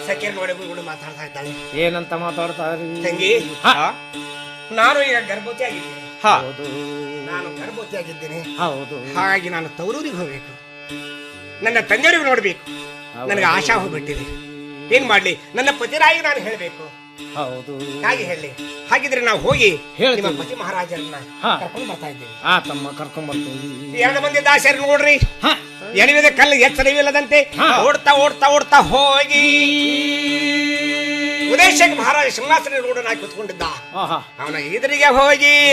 ಸಖಿಯರ್ ನೋಡಿ ಕೂಡ ಮಾತಾಡ್ತಾ ಇದ್ದಾಳೆ ಏನಂತ ಮಾತಾಡ್ತಾರಿ ತಂಗಿ ಹಾ. ನಾನು ಈಗ ಗರ್ಭವತಿ ಆಗಿದ್ದೇನೆ ಹಾ ಹೌದು ನಾನು ಗರ್ಭವತಿ ಆಗಿದ್ದೇನೆ ಹೌದು ಹಾಗಾಗಿ ನಾನು ತವರೂರಿಗೆ ಹೋಗ್ಬೇಕು ನನ್ನ ತಂದೆಯವರಿಗೆ ನೋಡ್ಬೇಕು ನನಗೆ ಆಶಾ ಹೋಗ್ಬಿಟ್ಟಿದೆ ಏನ್ ಮಾಡ್ಲಿ ನನ್ನ ಪತಿರಾಯಿಗೆ ನಾನು ಹೇಳ್ಬೇಕು ಹೌದು ಹಾಗೆ ಹೇಳಿ ಹಾಗಿದ್ರೆ ನಾವು ಹೋಗಿ ಹೇಳ್ತೀನಿ. ನಿಮ್ಮ ಪತಿ ಮಹಾರಾಜರನ್ನ ಹಾ. ಕರ್ಕೊಂಡು ಬರ್ತಾ ಇದ್ದೇವೆ ಆ ತಮ್ಮ ಕರ್ಕೊಂಡ್ ಬರ್ತೀವಿ ಎರಡು ಮಂದಿ ದಾಸರು ನೋಡ್ರಿ ಹಾ ಎಣಿವಿದ ಕಲ್ಲು ಎಚ್ಚರವಿಲ್ಲದಂತೆ ಹಾ. ಓಡ್ತಾ ಓಡ್ತಾ ಓಡ್ತಾ ಹೋಗಿ ಉದಯಶೇಖರ್ ಮಹಾರಾಜ ಸಿಂಹಾಸನ ನೋಡೋಣ ಕೂತ್ಕೊಂಡಿದ್ದ ಆಹಾ ಅವನ ಎದುರಿಗೆ ಹೋಗಿ